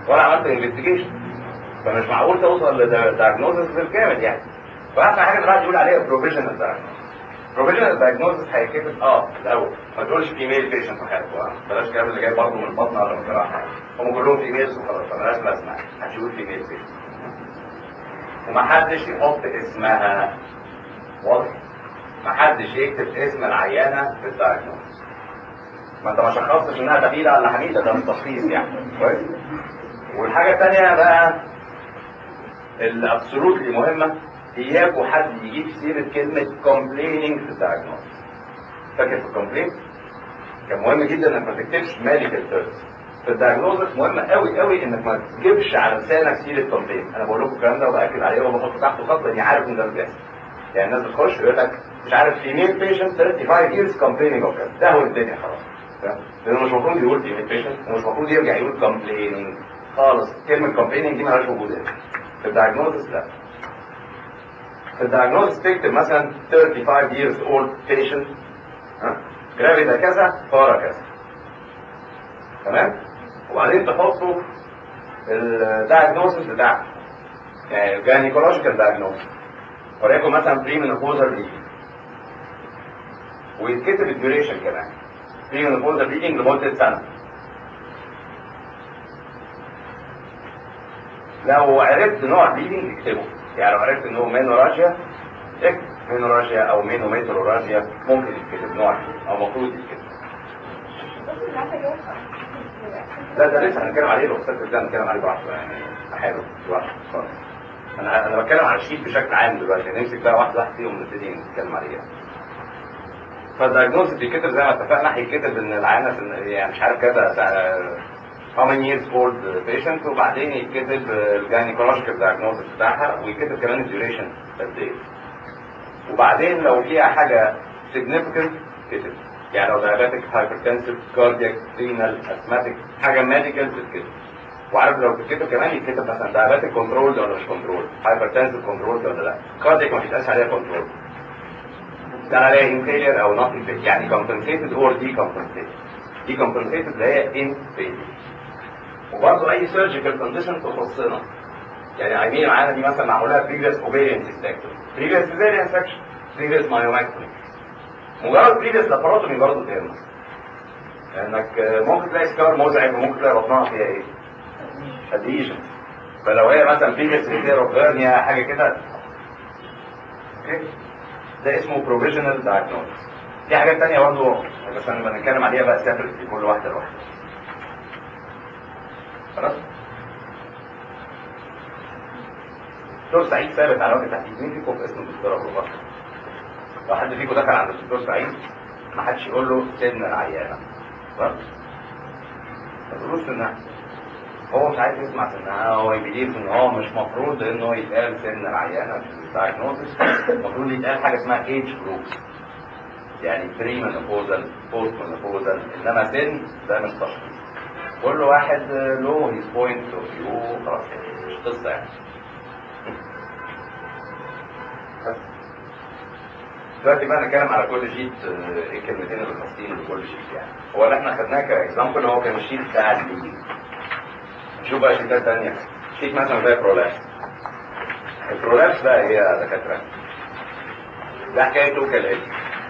ولا عملت انفستيجيشن فمش معقول توصل لدايجنوزس بالكامل يعني فاحسن حاجه دلوقتي يقول عليها بروفيشنال دايجنوزس بروفيشنال دايجنوزس هيتكتب اه الاول ما تقولش فيميل بيشنت وحاجه اه بلاش الكلام اللي جاي برضه من البطن ولا من الجراحه هم كلهم فيميلز وخلاص فمالهاش لازمه هتقول فيميل بيشنت ومحدش يحط اسمها واضح محدش يكتب اسم العيانه في الدايجنوزس ما انت ما شخصتش انها دخيله ولا حميده ده مش تشخيص يعني كويس والحاجه الثانيه بقى الابسولوتلي مهمه اياكوا حد يجيب سيره كلمه complaining في الدايجنوز فاكر في الكومبلين كان مهم جدا انك ما تكتبش ميديكال تيرمز في الدايجنوزس مهم قوي قوي انك ما تجيبش على لسانك سيره كومبلين انا بقول لكم الكلام ده وباكد عليه وبحط تحته خط لاني عارف ان ده اللي بيحصل يعني الناس بتخش يقول لك مش عارف فيميل بيشنت 35 years complaining of كذا ده هو الدنيا خلاص لانه مش المفروض يقول فيميل بيشنت ومش المفروض يرجع يقول complaining خالص كلمه complaining دي مالهاش وجود هنا في الدايجنوزس لا في الدايجنوزس تكتب مثلا 35 years old patient جرافيدا كذا فارا كذا تمام وبعدين تحطه الدايجنوزس بتاعك يعني جاينيكولوجيكال دايجنوزس وليكن مثلا بري مينوبوزال بليدنج ويتكتب الديوريشن كمان بري مينوبوزال بليدنج لمده سنه لو عرفت نوع بليدنج اكتبه يعني لو عرفت ان هو مينوراجيا اكتب مينوراجيا او مينوميتروراجيا ممكن يتكتب نوع او المفروض يتكتب لا ده لسه هنتكلم عليه لو استاذ ده هنتكلم عليه براحته يعني احاول براحته خالص انا انا بتكلم على الشيت بشكل عام دلوقتي نمسك بقى واحد واحد فيهم ونبتدي نتكلم عليه يعني. فالدايجنوز بيتكتب زي ما اتفقنا هيتكتب ان العينه في يعني مش عارف كذا how many years old patient وبعدين يتكتب الجاينيكولوجيكال diagnosis بتاعها ويتكتب كمان الديوريشن قد ايه وبعدين لو فيها حاجه significant كتب يعني لو diabetic hypertensive cardiac renal asthmatic حاجه medical تتكتب وعارف لو تتكتب كمان يتكتب مثلا diabetic controlled ولا مش controlled hypertensive controlled ولا لا cardiac ما بيتقالش عليها controlled كان عليها inferior او not inferior يعني compensated or decompensated decompensated اللي هي inferior وبرضه اي سيرجيكال كونديشن تخصنا يعني عينيه معانا دي مثلا معمولها بريفيس اوبيريان سيستكتومي بريفيس سيزيريان سكشن بريفيس مايوماكتومي مجرد بريفيس لاباروتومي برضه تهم لانك ممكن تلاقي سكار مزعج وممكن تلاقي بطنها فيها ايه؟ اديشن فلو هي مثلا بريفيس ريتيروفيرنيا حاجه كده اوكي ده اسمه بروفيجنال دايجنوستس في حاجات تانية برضه بس انا بنتكلم عليها بقى سيبريت في كل واحده لوحدها خلاص دكتور سعيد ثابت على وجه التحديد مين فيكم اسم الدكتور ابو بكر لو حد فيكم دخل عند الدكتور سعيد ما حدش يقول له سن العيانه خلاص ما تقولوش سنها هو مش عايز يسمع سنها هو بيليف ان هو مش مفروض انه يتقال سن العيانه في الدايجنوستس المفروض يتقال حاجه اسمها ايج جروبس يعني بري مينوبوزال بوست مينوبوزال انما سن ده مش تشخيص كل واحد له هيز بوينت اوف فيو خلاص مش قصه يعني دلوقتي بقى نتكلم على كل شيت ايه الكلمتين اللي خاصين بكل شيت يعني هو اللي احنا خدناه كاكزامبل هو كان الشيت بتاع الليدنج نشوف بقى شيتات تانية شيت مثلا زي برولابس البرولابس ده ايه يا دكاتره؟ ده حكايته كالاتي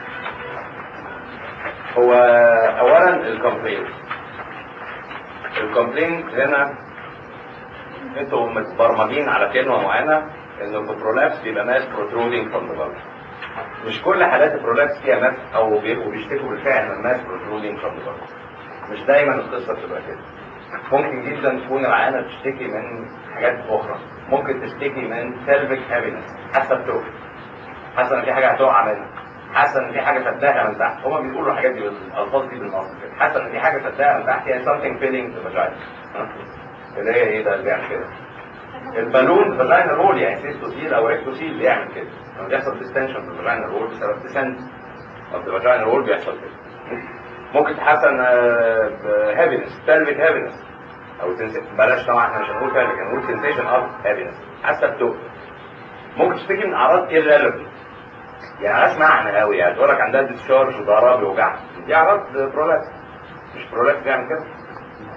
هو اولا الكومبلين الكومبلين هنا انتوا متبرمجين على كلمه معينه ان البرولابس بيبقى ماس بروترودينج فروم ذا مش كل حالات البرولابس فيها ماس او بيبقوا بيشتكوا بالفعل من ماس بروترودينج فروم ذا مش دايما القصه بتبقى كده ممكن جدا تكون العيانه بتشتكي من حاجات اخرى ممكن تشتكي من سيلفيك هابينس حاسه بتوقف حاسه ان في حاجه هتقع منها حاسه ان في حاجه شداها من تحت هما بيقولوا الحاجات دي بالالفاظ دي بالمصري كده حاسه ان في حاجه شداها من تحت يعني something feeling the vagina اللي هي ايه ده اللي بيعمل كده البالون فاجينا رول يعني سيستوسيل او ريكتوسيل بيعمل كده لما بيحصل ديستنشن في الفاجينا رول بسبب ديسنت اوف ذا فاجينا رول بيحصل كده ممكن تحسن هابينس سيلفيك هابينس او بلاش طبعا احنا مش هنقول سيلفيك هنقول سنسيشن اوف هابينس حاسه بتوقف ممكن تشتكي من اعراض irrelevant يعني مالهاش معنى قوي يعني تقول لك عندها ديسشارج وضراب بيوجعها دي اعراض برولابس مش برولابس بيعمل كده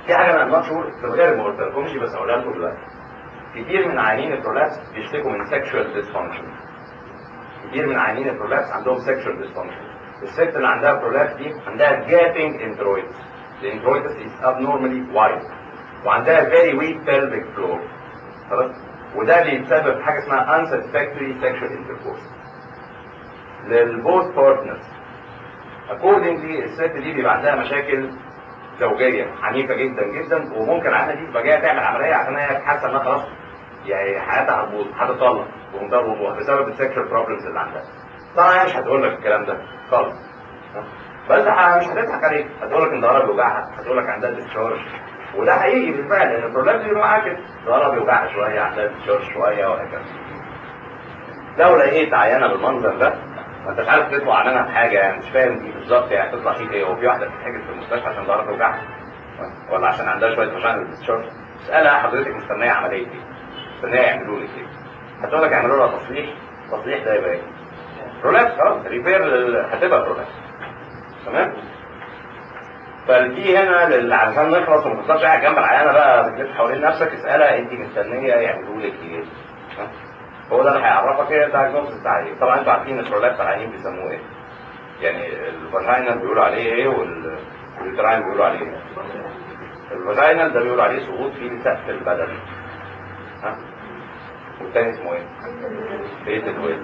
في حاجه انا نوت شور في الغالب ما قلتلكمش بس هقولها لكم دلوقتي كتير من عيانين البرولابس بيشتكوا من sexual dysfunction كتير من عيانين البرولابس عندهم sexual dysfunction الست اللي عندها برولابس دي عندها gaping introitus the introitus is abnormally wide وعندها very weak pelvic floor خلاص وده بيتسبب حاجه اسمها unsatisfactory sexual intercourse للبوث بارتنرز accordingly الست دي بيبقى عندها مشاكل زوجيه عنيفه جدا جدا وممكن العيانه دي تبقى جايه تعمل عمليه عشان هي حاسه انها خلاص يعني حياتها هتبوظ هتطلق بمنتهى الوضوح بسبب السكشوال بروبلمز اللي عندها طبعا هي مش هتقول لك الكلام ده خالص بس مش هتضحك عليك هتقول لك ان ظهرها بيوجعها هتقول لك عندها ديسشارج وده حقيقي بالفعل لان البروبلم دي معاها كده ظهرها بيوجعها شويه عندها ديسشارج شويه وهكذا لو لقيت عيانه بالمنظر ده ما انتش عارف تطلع منها بحاجه يعني مش فاهم دي بالظبط يعني تطلع فيك ايه هو في واحده بتتحجز في المستشفى عشان ظهرها بيوجعها ولا عشان عندها شويه فشل ديسشارج اسالها حضرتك مستنيه عمليه ايه؟ مستنيه يعملوا لك ايه؟ هتقول لك يعملوا لها تصليح التصليح ده يبقى ايه؟ رولابس خلاص ريبير هتبقى رولابس تمام فالدي هنا لل- علشان نخلص وما تفضلش قاعد جنب العيانه بقى بتلف حوالين نفسك اسالها انت مستنيه يعملوا لك ايه؟ ها؟ هو ده اللي هيعرفك ايه الدايجنوستس بتاع ايه طبعا انتوا عارفين الرولابس العيانين بيسموه ايه؟ يعني الفاجينا بيقولوا عليه ايه وال- واليوتراين بيقولوا عليه ايه؟ الفاجينال ده بيقولوا عليه سقوط في سقف البدن ها؟ والتاني اسمه ايه؟ بيت الويل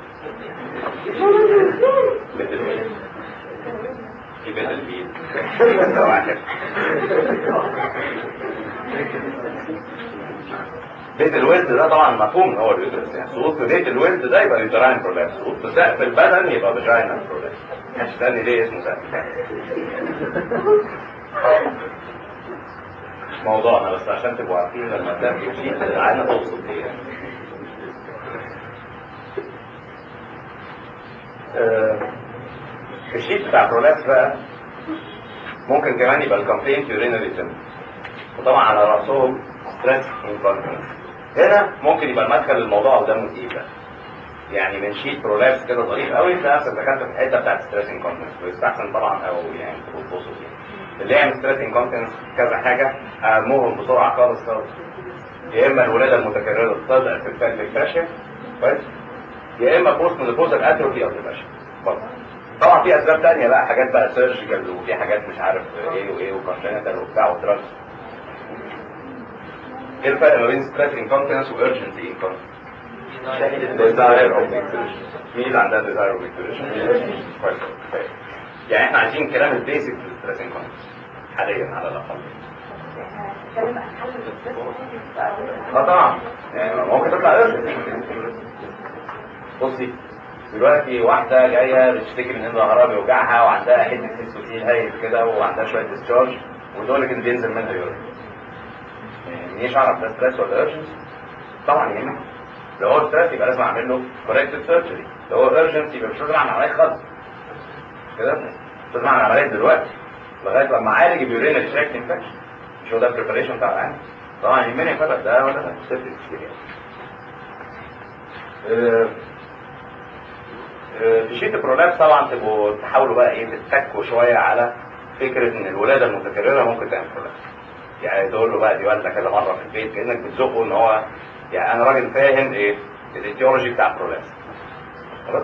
بيت الويل في بيت الفيل ده واحد بيت الولد ده طبعا مفهوم ان هو اليوترس يعني سقوط في بيت الولد ده يبقى يوتراين برولابس سقوط في سقف البدن يبقى فاجينال برولابس محدش يسالني ليه اسمه سقف مش موضوعنا بس عشان تبقوا عارفين لما تلاقي شيء العينه تقصد ايه يعني. آه، الشيت بتاع برولابس بقى ممكن كمان يبقى الكومبلينت يورينري سيمبتومز وطبعا على راسهم ستريس انكونتنس هنا ممكن يبقى المدخل للموضوع قدامه تقيل بقى. يعني من شيت برولابس كده ظريف قوي تلاقي نفسك دخلت في الحته بتاعت ستريس انكونتنس ويستحسن طبعا قوي يعني تبقوا تبصوا فيها اللي يعمل ستريس انكونتنس كذا حاجه اهمهم بسرعه خالص خالص يا اما الولاده المتكرره تضعف في الفالك فاشيا كويس يا اما بوست مينوبوزال اتروفي اوف ذا برضه طبعا في اسباب تانية بقى حاجات بقى سيرجيكال وفي حاجات مش عارف ايه وايه وكونجنتال وبتاع ودراجز ايه الفرق ما بين ستريس انكونتنس وارجنسي انكونتنس؟ desire of victory مين اللي عندها desire of victory؟ كويس كويس. يعني احنا عايزين الكلام البيسك في الستريس انكونتنس حاليا على الاقل اه طبعا يعني ممكن تطلع urgent بصي دلوقتي واحدة جاية بتشتكي من ان ظهرها بيوجعها وعندها حتة هيستوسيل هايل كده وعندها شوية ديسشارج وتقول لك ان بينزل منها يورين. يعني منيش اعرف ده ستريس ولا ايرجنس؟ طبعا يهمك. لو هو ستريس يبقى لازم اعمل له كوركتيف سيرجري، لو هو ايرجنس يبقى مش لازم اعمل عملية خالص. مش كده؟ مش لازم اعمل عملية دلوقتي لغاية لما اعالج اليورينري تراكت انفكشن. مش هو ده البريبريشن بتاع العين؟ طبعا يهمني يفرق ده ولا ده مش تفرق كتير يعني. آه، في شيت البرولابس طبعا تبقوا تحاولوا بقى ايه تتكوا شويه على فكره ان الولاده المتكرره ممكن تعمل برولابس. يعني تقول له بقى دي والدك كذا مره في البيت كانك بتزقه ان هو يعني انا راجل فاهم ايه الايديولوجي بتاع البرولابس. خلاص؟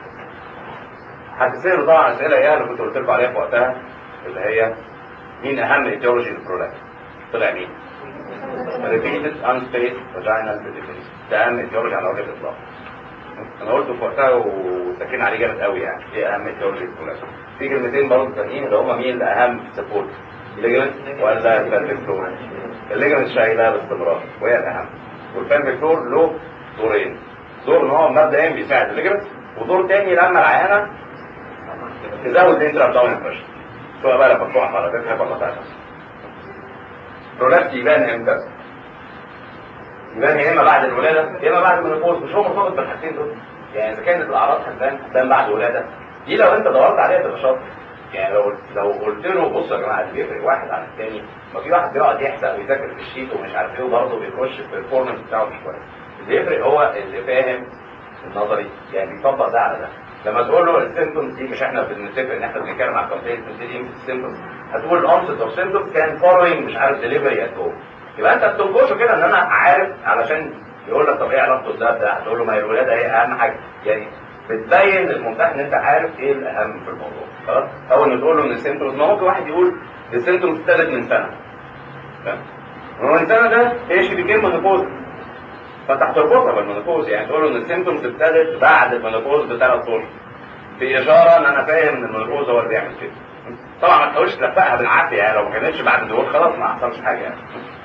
هتسأله طبعا اسئله ايه اللي كنت قلت لكم عليها في وقتها اللي هي مين اهم ايديولوجي للبرولابس؟ طلع مين؟ repeated unspaced vaginal delivery ده اهم ايديولوجي على وجه الاطلاق. انا قلته في وقتها وسكين عليه جامد قوي يعني ايه اهم التيولوجي الكلاسيك في كلمتين برضه ثانيين اللي هم مين اللي اهم في السبورت الليجمنت ولا البلفيك فلور الليجمنت شايلها باستمرار وهي الاهم والبلفيك فلور له دورين دور ان هو مبدئيا بيساعد الليجمنت ودور تاني لما العيانه تزود انترا ابدومين بريشر سواء بقى لما تقع على فكره ولا تعمل برولابس يبان امتى؟ يبان يا اما بعد الولاده يا اما بعد المنopause مش هو مرتبط بالحاجتين دول يعني اذا كانت الاعراض هتبان هتبان بعد الولاده دي لو انت دورت عليها تبقى شاطر يعني لو لو قلت له بصوا يا جماعه اللي بيفرق واحد عن الثاني ما في واحد بيقعد يحزق ويذاكر في الشيت ومش عارف ايه وبرضه بيخش في البرفورمانس بتاعه مش كويس اللي يفرق هو اللي فاهم النظري يعني بيطبق ده على ده لما تقول له السيمبتومز دي مش احنا بنتفق ان احنا بنتكلم على الكومبليت بنبتدي من السيمبتومز هتقول onset of symptoms كان following مش عارف delivery at home يبقى انت بتنكشه كده ان انا عارف علشان يقول لك طب ايه علاقته ده بده هتقول له ما هي الولاده هي اهم حاجه يعني بتبين للممتحن ان انت عارف ايه الاهم في الموضوع خلاص اول ما تقول له ان السيمتومز ما ممكن واحد يقول السيمتومز ابتدت من سنه فاهم؟ ومن سنه ده هي شي بيجين مونوبوز فانت هتربطها بالمونوبوز يعني تقول له ان السيمتومز ابتدت بعد المونوبوز بثلاث اشهر في اشاره ان انا فاهم ان المونوبوز هو اللي بيعمل كده طبعا ما تحاولش تلفقها بالعافيه يعني لو ما كانتش بعد دول خلاص ما حصلش حاجه يعني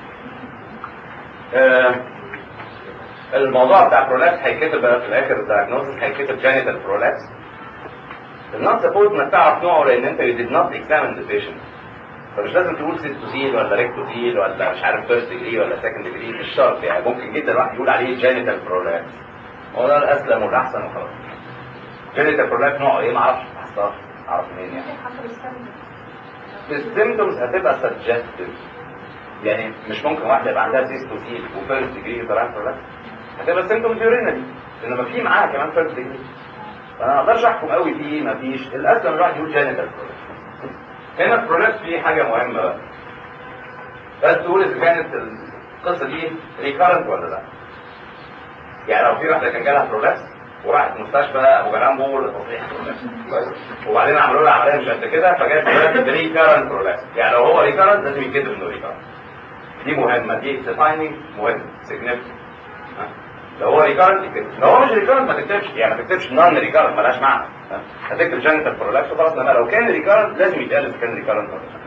آه الموضوع بتاع برولابس هيتكتب بقى في الاخر الدايجنوستس هيتكتب جينيتال برولابس النص سبوز انك تعرف نوعه لان انت you did not examine the patient فمش لازم تقول سيستوزيل ولا ريكتوزيل ولا مش عارف فيرست ديجري ولا سكند ديجري مش شرط يعني ممكن جدا الواحد يقول عليه جينيتال برولابس هو ده الاسلم والاحسن وخلاص جينيتال برولابس نوعه ايه معرفش ما اعرف منين يعني السيمتومز هتبقى سجستيف يعني مش ممكن واحده يبقى عندها سيستوسيل وفيرست ديجري طلعت ولا هتبقى سيمتومز يورينري انما في معاها كمان فيرست ديجري فانا ما اقدرش احكم قوي فيه ما فيش الاسلم الواحد يقول جينيتال هنا البرولابس فيه حاجه مهمه بقى بس تقول اذا كانت القصه دي ريكارنت ولا لا يعني لو في واحده كان جالها برولابس وراحت مستشفى ابو جلامبو لتصليح وبعدين عملوا لها عمليه مش قد كده فجت دلوقتي ريكارنت برولابس يعني لو هو ريكارنت لازم يتكتب انه ريكارنت دي مهمه دي ديفايننج مهم سيجنفكت لو هو ريكارنت يكتب لو هو مش ريكارنت ما تكتبش يعني ما تكتبش نون ريكارنت ملهاش معنى هتكتب جينيتال برولابس وخلاص انما لو كان ريكارنت لازم يتقال اذا كان ريكارنت ولا لا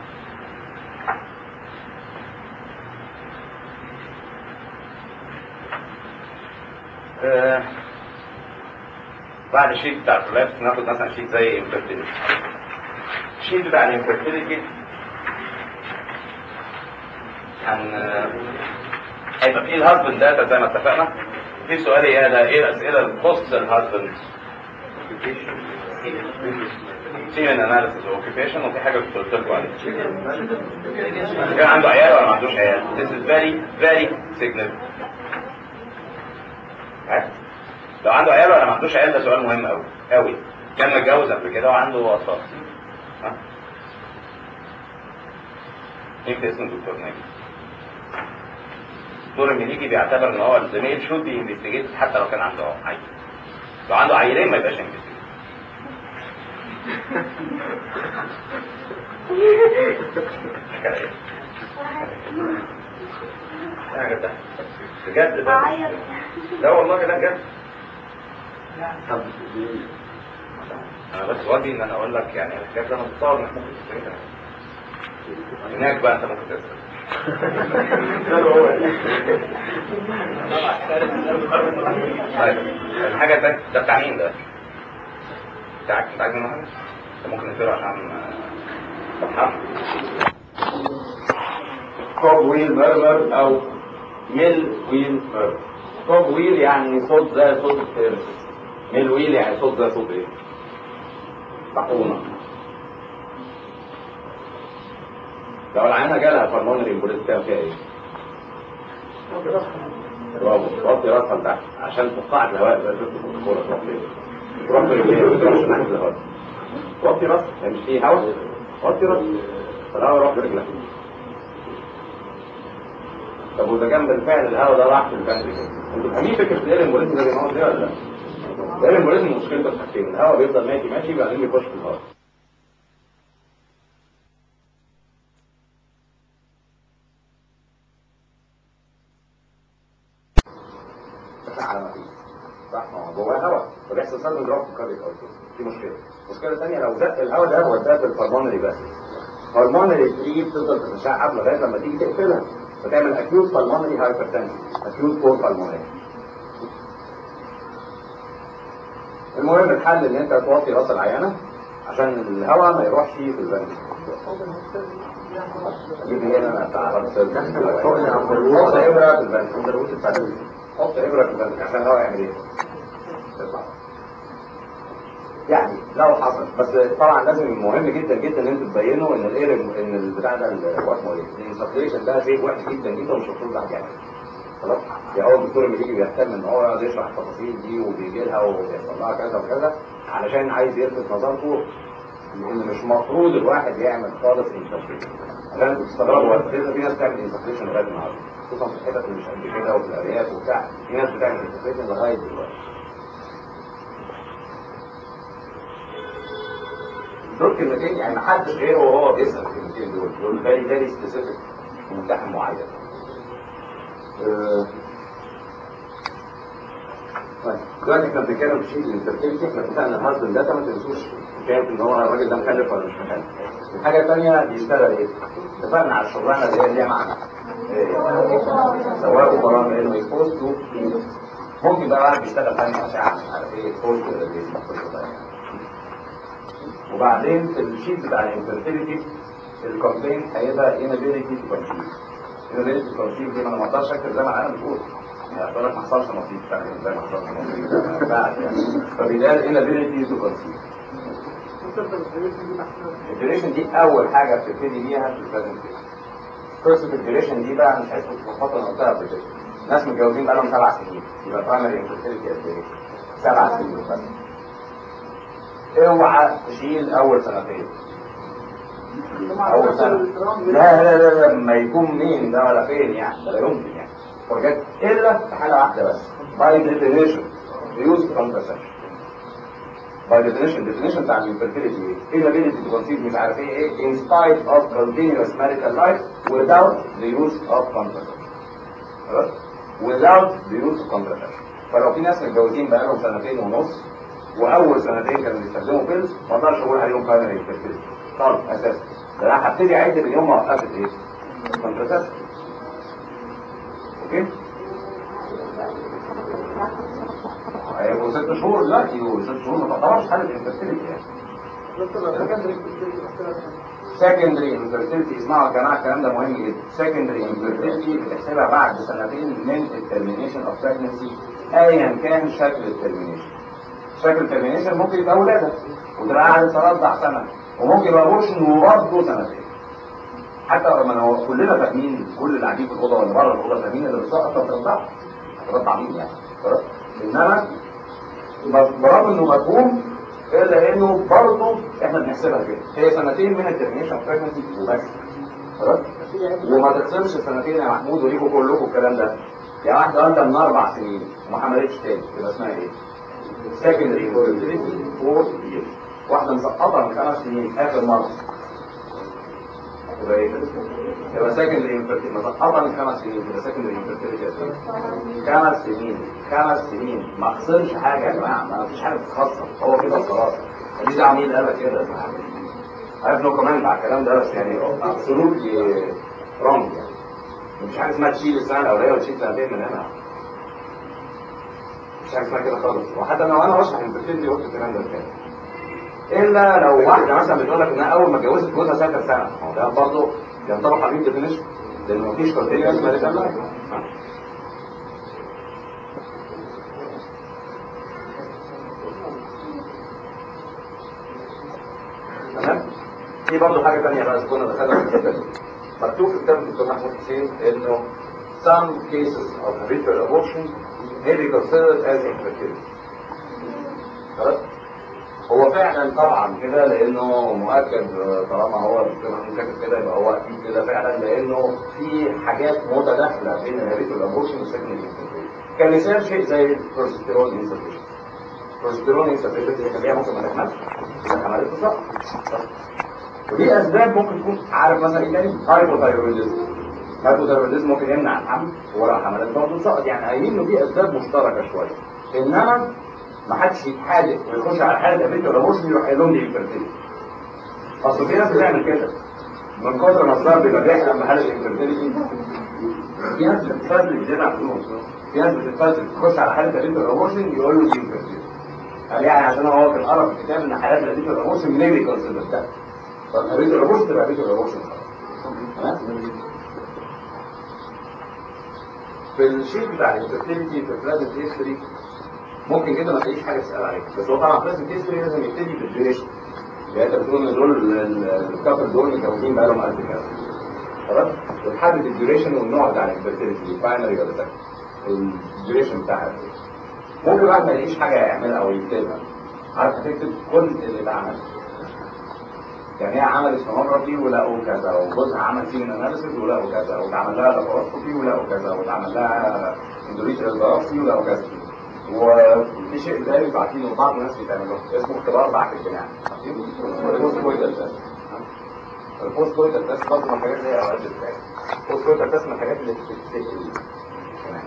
آه بعد الشيت بتاع البرولابس ناخد مثلا شيت زي انفيرتيليتي الشيت بتاع الانفيرتيليتي هن هيبقى فيه الهازبند داتا زي ما اتفقنا في سؤال ايه ده ايه الاسئله اللي تخص الهازبند سيمن اناليسيس اوكيبيشن وفي حاجه كنت قلت لكم عليها كان عنده عيال ولا ما عندوش عيال this is very very significant لو عنده عيال ولا ما عندوش عيال ده سؤال مهم قوي قوي كان متجوز قبل كده وعنده اطفال ها ايه اسم الدكتور ناجي الدكتور المليجي بيعتبر ان هو الزميل شو بي انفستيجيت حتى لو كان عنده عيل لو عنده عيلين ما يبقاش انفستيجيت حاجه ده بجد ده لا والله لا بجد انا بس ودي ان انا اقول لك يعني الحاجات انا متصور انك ممكن تسالها هناك بقى انت ممكن تسال طيب الحاجة الثانية ده بتاع مين ده؟ بتاعك انت عايز منه حاجة؟ انت ممكن نقرا عشان تفهم كوب ويل ميرمر او ميل ويل ميرمر كوب ويل يعني صوت زي صوت الترس ميل ويل يعني صوت زي صوت ايه؟ طاحونة لو العينة جالها فالمونري امبوليس كان فيها ايه؟ برافو وطي راسها لتحت عشان فقاعة الهواء زي شفت في الكورة تروح فين؟ تروح برجليها ما تروحش ناحية الهواء وطي راسك يعني مش في هواء وطي راسك فالهواء يروح برجلك طب واذا كان بالفعل الهواء ده راح في البنك انتوا فاهمين فكره الاير امبوليزم ده بيموت دي ولا لا؟ الاير امبوليزم مشكلته في حاجتين الهواء بيفضل ماشي ماشي بعدين بيخش في الهواء على ما فيه صح ما هو جواه هواء فبيحصل سلب دروب في الكارديك اوتبوت دي مشكله المشكله الثانيه لو زق الهواء ده وداه في البلمونري بس البلمونري تري بتفضل تتشعب لغايه لما تيجي تقفلها فتعمل اكيوت بالمونري هايبرتنشن اكيوت فور بالمونري المهم الحل ان انت توطي راس العيانه عشان الهواء ما يروحش في البنك اجيب هنا انا بتاع راس البنك حط ابره في البنك حط ابره في البنك عشان الهواء يعمل ايه؟ يطلع يعني لو حصل بس طبعا لازم مهم جدا جدا ان انتوا تبينوا ان الاير ان البتاع ده اللي هو اسمه ايه؟ الانسفليشن ده شيء وحش جدا جدا ومش المفروض الواحد يعمله خلاص يعني هو الدكتور اللي بيجي بيهتم ان هو يقعد يشرح التفاصيل دي وبيجي لها وبيحصل لها كذا وكذا علشان عايز يلفت نظركم لان مش مفروض الواحد يعمل خالص انتربريشن عشان انتوا تستغربوا وقت كده في ناس بتعمل انتربريشن لغايه النهارده خصوصا في الحتت اللي مش قد كده وفي الارياف وبتاع في ناس بتعمل انتربريشن لغايه دلوقتي دول كلمتين يعني محدش غيره وهو بيسال الكلمتين دول دول فيري فيري سبيسيفيك ممتحن معين آه، طيب دلوقتي احنا بنتكلم في شيء الانترفيرتي احنا اتفقنا الهازبند داتا ما تنسوش حكايه ان هو الراجل ده مخلف ولا مش مخلف. الحاجه الثانيه بيشتغل ايه؟ اتفقنا على الشغلانه اللي هي ليها معنى. إيه؟ سواء وبرامج انه يكوست ممكن بقى واحد بيشتغل فني اشعه مش عارف ايه كوست ولا وبعدين في الشيت بتاع الانفيرتيليتي الكومبلين هيبقى inability to conceive inability to conceive دي ما انا ما اقدرش اكتب زي ما انا بتقول يعني اقول لك ما حصلش نصيب فعلا زي ما حصلش نصيب بعد يعني فبيتقال inability to conceive الديوريشن دي اول حاجه بتبتدي بيها في البرزنتيشن قصه الديوريشن دي بقى مش عايزكم تتلخبطوا انا قلتها قبل كده ناس متجوزين بقالهم سبع سنين يبقى برايمري انفيرتيليتي قد ايه؟ سبع سنين بس اوعى تشيل اول سنتين اول سنه لا لا لا لا ما يكون مين ده ولا فين يعني ده لا يمكن يعني فرجت الا في حاله واحده بس باي ديفينيشن يوز كونترسبشن باي ديفينيشن ديفينيشن بتاع الانفيرتيليتي ايه inability to conceive مش عارف ايه ايه in spite of continuous marital life without the use of contraception خلاص without the use of contraception فلو في ناس متجوزين بقالهم سنتين ونص واول سنتين كانوا بيستخدموا بيلز ما اقدرش اقول عليهم برايمري انفيرتيليتي خالص اساسا ده انا هبتدي اعد من يوم ما وقفت ايه؟ كونتراسبشن اوكي؟ هيبقوا ست شهور دلوقتي وست شهور ما تعتبرش حاله انفيرتيليتي يعني سكندري انفيرتيليتي اسمعوا يا جماعه الكلام ده مهم جدا سكندري انفيرتيليتي بتحسبها بعد سنتين من الترمينيشن اوف بريجنسي ايا كان شكل الترمينيشن شكل الترمينيشن ممكن يبقى ولاده وتبقى قاعد ترضع سنه وممكن يبقى ابورشن وبرضه سنتين حتى لما هو كلنا فاهمين كل اللي قاعدين في الاوضه ولا بره الاوضه فاهمين اللي بتسقط ما بترضعش هترضع مين يعني خلاص انما برغم انه مفهوم الا انه برضه احنا بنحسبها كده هي سنتين من الترمينيشن بريجنسي وبس خلاص وما تخسرش سنتين يا محمود وليكوا كلكم الكلام ده يا واحده والده من اربع سنين وما حملتش تاني يبقى اسمها ايه؟ سكندري انفيرتيليتي فور ييرز واحده مسقطه من خمس سنين اخر مره يبقى ايه؟ يبقى سكندري انفيرتيليتي مسقطه من خمس سنين يبقى سكندري انفيرتيليتي خمس سنين خمس سنين ما خسرش حاجه يا جماعه ما فيش حاجه تتخسر هو كده خلاص ماليش دعوه مين قال كده عارف نو كومنت على الكلام ده بس يعني ابسولوتلي رونج يعني مش حاجه اسمها تشيل السنه الاولانيه وتشيل سنتين من هنا مش حاجه اسمها كده خالص وحتى لو انا بشرح الانفيرتيلتي قلت الكلام ده كده الا لو واحده مثلا بتقول لك انها اول ما اتجوزت جوزها سافر سنه هو ده برضه ينطبق عليه ديفينيشن لان مفيش كونتينيوس ماريتال لايف تمام في برضه حاجه ثانيه بقى إذا كنا دخلنا في الحته دي مكتوب في كتاب الدكتور محمود حسين انه some cases of habitual abortion may be considered as infertility خلاص هو فعلا طبعا كده لانه مؤكد طالما هو الدكتور محمود كاتب كده يبقى هو اكيد كده فعلا لانه في حاجات متداخله بين الهابيتوال ابورشن والسكن الانفيرتيليتي كمثال شيء زي البروستيرون انسفيشن البروستيرون انسفيشن يخليها ممكن ما تحملش اذا حملت تصاب ودي اسباب ممكن تكون عارف مثلا ايه تاني هايبوثايرويدزم هايبوثايرويدزم ممكن يمنع الحمل ولو حملت برضه تسقط يعني قايلين انه في اسباب مشتركه شويه انما ما حدش يتحادث ويخش على حاله امريكا ولا مسلم يروح قايل لهم دي انفيرتيلتي اصل في ناس بتعمل كده من كتر ما الصار بيبقى بيحلم بحاله انفيرتيلتي في ناس بتتفزلك زياده عن اللزوم في ناس بتتفزلك تخش على حاله امريكا ولا مسلم يقول له دي انفيرتيلتي قال يعني عشان هو كان قرا في الكتاب ان حالات الامريكا ولا مسلم ليه بيكونسيدر ده طب امريكا ولا مسلم تبقى امريكا ولا مسلم في الشيء بتاع الانفيرتيلتي في البلازنت هيستوري ممكن كده ما تلاقيش حاجه تسال عليها بس هو طبعا بلازنت هيستوري لازم يبتدي بالديوريشن يعني انت بتقول ان دول الكابل دول متجوزين بقالهم قد كده خلاص وتحدد الديوريشن والنوع بتاع الانفيرتيلتي باينري ولا سكند الديوريشن بتاعها ممكن واحد ما يلاقيش حاجه يعملها او يكتبها عارف هتكتب كل اللي اتعمل يعني هي عملت سونوجرافي ولقوا كذا وجوزها عمل سين اناليسيس ولقوا كذا واتعمل لها لاباروسكوبي ولقوا كذا واتعمل لها اندوريتريال بايوبسي ولقوا كذا وفي شيء ثالث عارفينه بعض الناس بتعمله اسمه اختبار بعد الجناح البوست كويتال تيست البوست كويتال تيست برضه من الحاجات اللي هي اوقات بتتعمل البوست كويتال تيست من الحاجات اللي بتتسال كمان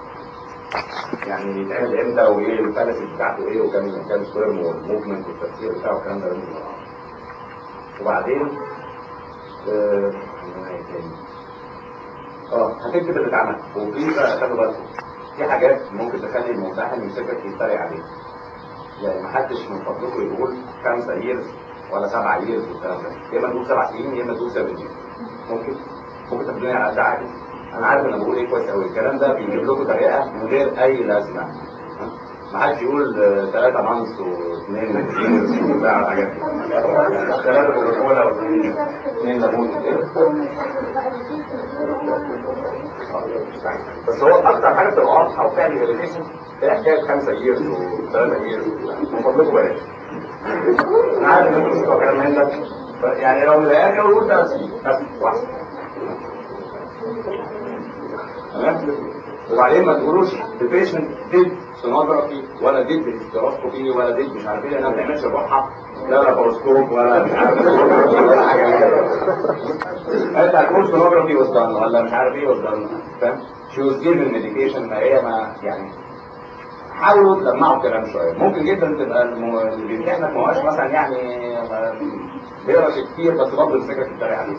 يعني يتعمل امتى وايه الفالسي بتاعته ايه وكام كام سبيرم والموفمنت والتفسير بتاعه والكلام ده لازم يبقى معروف. وبعدين آه، عندنا ايه تاني؟ اه هتكتب اللي اتعمل وفي بقى خلوا بالكم في حاجات ممكن تخلي الممتحن يمسكك يتريق عليك يعني محدش من فضلكم يقول خمسة ييرز ولا سبعة ييرز والكلام ده يا اما تقول سبع سنين يا اما تقول سبع سنين ممكن ممكن تاخدوني على قد عقلي انا عارف انا بقول ايه كويس قوي الكلام ده بيجيب لكم تريقه من غير اي لازمه ها؟ ما حدش يقول ثلاثة مانس واثنين ييرز وبتاع الحاجات دي ثلاثة كوكاكولا واثنين اثنين ليمون كده بس هو اكتر حاجه بتبقى واضحه وبتعمل اريتيشن هي حكايه خمسه ييرز وثلاثه ييرز من فضلكم بلاش انا عارف ان انتوا مش بتوع كلام من ده يعني لو من الاخر قول ده بس بس واحد تمام وبعدين ما تقولوش البيشنت ديد سونوجرافي ولا ديد هيستروسكوبي ولا ديد مش عارف ايه لانها ما بتعملش روحها لا لاباروسكوب ولا مش عارف إيه، ولا حاجه من كده. انت هتقول سونوجرافي was done ولا مش عارف ايه was done فاهم she was given medication ما هي ما يعني حاولوا تجمعوا الكلام شويه ممكن جدا تبقى الم- اللي بيمتحنك ما هوش مثلا يعني ما- بيقرا كتير بس برضه يمسكك يتريق عليك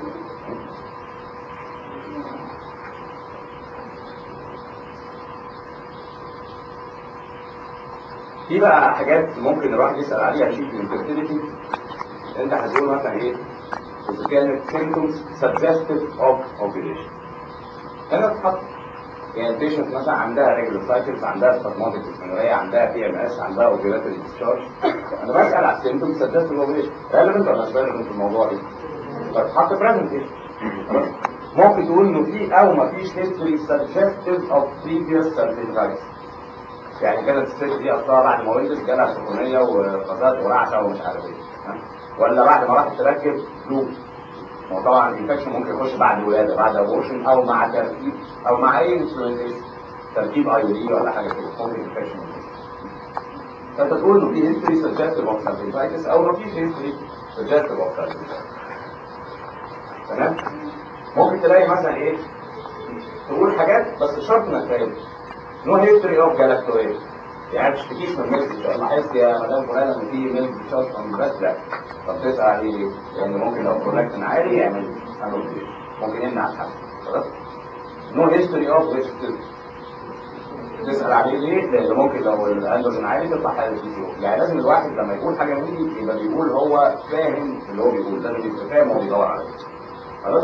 في بقى حاجات ممكن الواحد يسال عليها شيء من الفيرتيليتي انت هتقول مثلا ايه اذا كانت symptoms suggestive of ovulation هنا تحط يعني البيشنت مثلا عندها ريجولار سايكلز عندها سبازماتيك ديسمنوريا عندها بي ام اس عندها اوفيلاتوري ديسشارج انا بسال على السيمتومز سجست اوفيليشن ريليفنت ولا مش ريليفنت في الموضوع ده فتحط برزنتيشن ممكن تقول انه في او ما فيش هيستوري سجستيف اوف بريفيوس سيرفيكايتس يعني كانت الست دي اصلها بعد ما ولدت جالها سخونيه وقذات ورعشه ومش عارف ايه ها؟ ولا بعد ما راحت تركب لوب ما هو طبعا الانفكشن ممكن يخش بعد الولاده بعد ابورشن او مع تركيب او مع اي انسولينيشن تركيب اي دي ولا حاجه كده ممكن انفكشن فانت تقول انه في هيستوري سجستيف اوف سيرفيكايتس او ما فيش هيستوري سجستيف اوف سيرفيكايتس تمام ممكن تلاقي مثلا ايه تقول حاجات بس شرط انك فاهم نو هيستوري اوف جالاكتويد يعني ما تشتكيش من ميلك ديشارج لاحظت يا مدام فلانه ان في ميلك ديشارج من بس لا طب تسال عليه ليه؟ لان ممكن لو برولاكتين عالي يعمل انوبليشن ممكن يمنع الحمل خلاص نو هيستوري اوف ويتش تسال عليه ليه؟ لان ممكن لو الاندروجين عالي تطلع حاله دي يعني لازم الواحد لما يقول حاجه من دي يبقى بيقول هو فاهم اللي هو بيقول لازم يبقى فاهم هو بيدور على ايه خلاص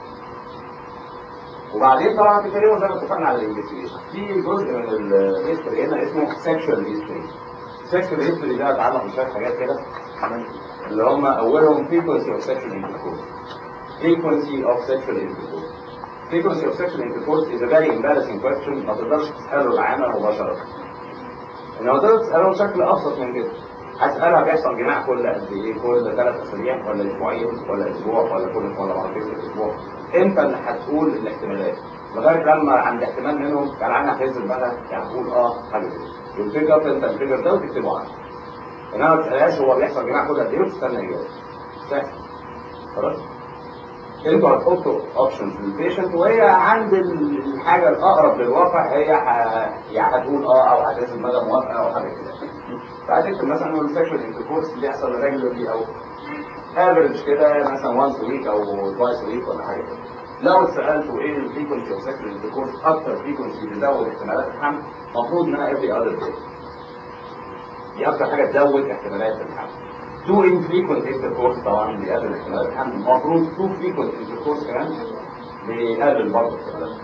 وبعدين طبعا بتتكلموا زي ما اتفقنا على الانفستيجيشن في جزء من الهيستوري هنا اسمه سيكشوال هيستوري السيكشوال هيستوري ده اتعلق بشويه حاجات كده اللي هم اولهم frequency of sexual intercourse frequency of sexual intercourse frequency of sexual intercourse is a very embarrassing question ما تقدرش تساله العامة مباشرة انما تقدر تساله بشكل ابسط من كده هسألها بيحصل جماع كل قد ايه كل ثلاث اسابيع ولا اسبوعين ولا اسبوع ولا كل ولا مرتين في الاسبوع انت اللي هتقول الاحتمالات لغايه لما عند احتمال منهم كان عندنا هتنزل بقى يعني هتقول اه حاجه كده والفكره انت الفكر ده وتكتبه عنه انما ما تسالهاش هو بيحصل جماع كل قد ايه وتستنى اجابه سهل خلاص انتوا هتحطوا اوبشنز للبيشنت وهي عند الحاجه الاقرب للواقع هي ه- يعني هتقول اه او هتنزل مدى موافقه او حاجه كده فهتكتب مثلا السكشوال انتركورس بيحصل ريجولارلي او افريج كده مثلا وانس ويك او توايس ويك ولا حاجه كده لو اتسالتوا ايه الفريكونسي اوف سكشوال انتركورس اكتر فريكونسي بتزود احتمالات الحمل المفروض انها افري اذر داي دي اكتر حاجه تزود احتمالات الحمل تو infrequent intercourse طبعا بيقلل احتمالات الحمل المفروض تو frequent intercourse كمان بيقلل برضه احتمالات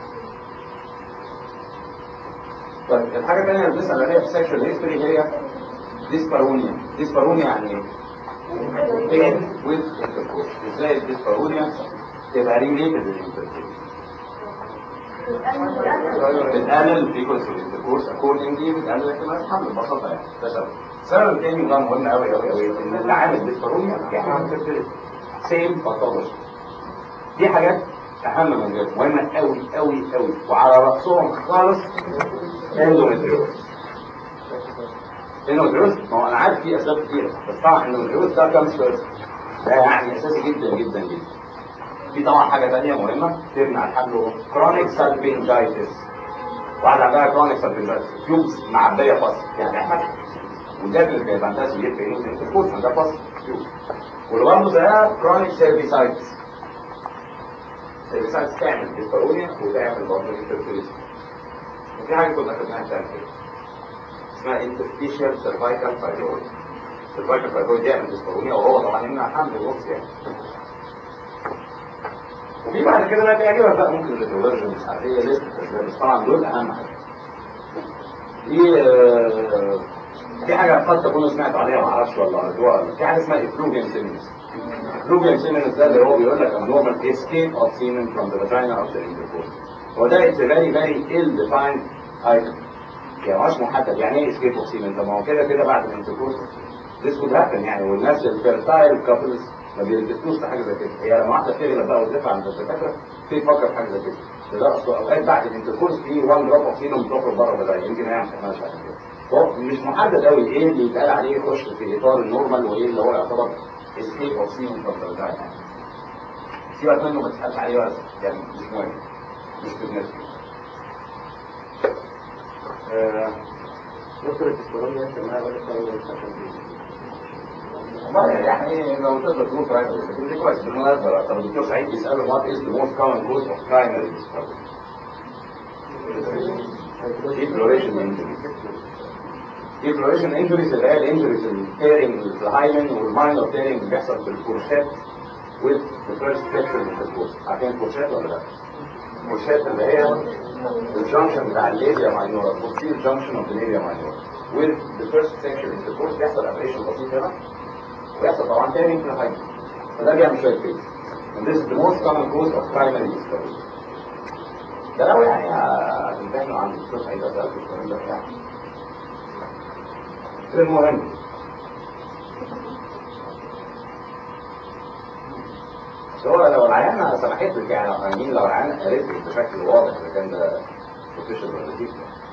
طيب الحاجه الثانيه اللي بنسال عليها في السكشوال هيستوري هي ديسبارونيا ديسبارونيا يعني ايه؟ بين with intercourse ازاي الديسبارونيا تبقى ريليتد للانتركورس بتقلل frequency of intercourse accordingly بتقلل احتمالات الحمل ببساطه يعني ده سبب السبب الثاني وده مهم قوي قوي قوي ان اللي عامل ديسبارونيا يعني عامل fertility سيم باثولوجي دي حاجات اهم من غيرها مهمه قوي قوي قوي وعلى راسهم خالص اندوميتريوز اندوميتريوز ما هو انا عارف في اسباب كتير بس طبعا اندوميتريوز ده كام فيرست ده يعني اساسي جدا جدا جدا في طبعا حاجه ثانيه مهمه تمنع الحمل كرونيك سالبنجايتس واحد عندها كرونيك سالبنجايتس تيوبس معبيه فصل يعني احمد وده اللي بيبقى عندها سيجيت بينه وبين الكورس عندها فصل تيوب واللي برضه زيها كرونيك سيرفيسايتس سيرفيسايتس تعمل ديسبارونيا وتعمل برضه انترفيريزم وفي حاجه كنا خدناها تاني كده اسمها انترفيشال سيرفايكال فايبرويد السيرفايكال فايبرويد يعمل ديسبارونيا وهو طبعا يمنع حمل ونص يعني وفي بعد كده بقى تقريبا بقى ممكن الريتروفيرجن مش عارف ايه لسه بس طبعا دول اهم حاجه في آه، في حاجه قد تكونوا سمعتوا عليها ما اعرفش ولا قريتوها ولا في حاجه اسمها افلوجيان سيمينس افلوجيان سيمينس ده اللي هو بيقول لك abnormal escape of semen from the vagina of the intercourse هو ده it's a very very ill defined item يعني مش محدد يعني ايه escape of semen طب ما هو كده كده بعد الانتركورس this could happen يعني والناس الفيرتايل كابلز ما بيلبسوش في حاجه زي كده هي لما واحده تغلب بقى وتدافع عن الدكاتره في تفكر في حاجه زي كده ده اصل اوقات بعد الانتركورس في 1 دروب اوف سينوم بتخرج بره البدايه يمكن هي ما تعملش عشان كده هو مش محدد قوي ايه اللي يتقال عليه يخش في اطار النورمال وايه اللي هو يعتبر اسكيب اوف سينوم فروم ذا يعني سيبك منه ما تسالش عليه بس يعني مش مهم مش في دماغك آه، دكتور الدكتوراه سماها ولا سماها والله يعني لو تقدر تقول برايمري لكن دي كويس بالمناسبه بقى طب الدكتور سعيد بيساله وات از ذا موست كومن كوز اوف برايمري ديفلوريشن انجري ديفلوريشن انجريز اللي هي الانجريز التيرنج في الهايمن والماينر تيرنج اللي بيحصل في الكورشات with the first section of the course عارفين الكورشات ولا لا؟ الكورشات اللي هي الجنكشن بتاع الليبيا ماينورا بوستير جنكشن اوف الليبيا ماينورا with the first section of the course بيحصل ابريشن بسيط هنا ويحصل طبعا تاني في الهايمن فده بيعمل شويه فيز and this is the most common cause of primary discovery ده لو يعني هتمتحنوا عن الدكتور سعيد اسالك الكلام ده بتاع المهم بس هو لو العيانة سمحت لك يعني لو فاهمين لو العيانة قالت لك بشكل واضح اذا كان ده بوتنشال ولا دي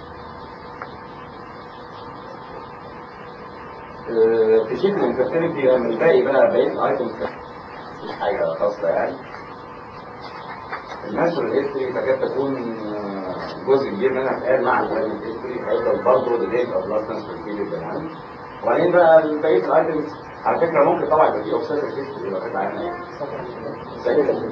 في شكل الانفيرتيليتي من الباقي بقى بقية الايتمز مش حاجة خاصة يعني الناشونال هيستوري تكاد تكون آه، جزء كبير منها اتقال مع البرايمري هيستوري هيفضل برضه لديت اوف لاست ترانسفير يعني وبعدين بقى بقية الايتمز على فكرة ممكن طبعا يبقى في اوبسيتك هيستوري لو كانت عينها يعني زي كده.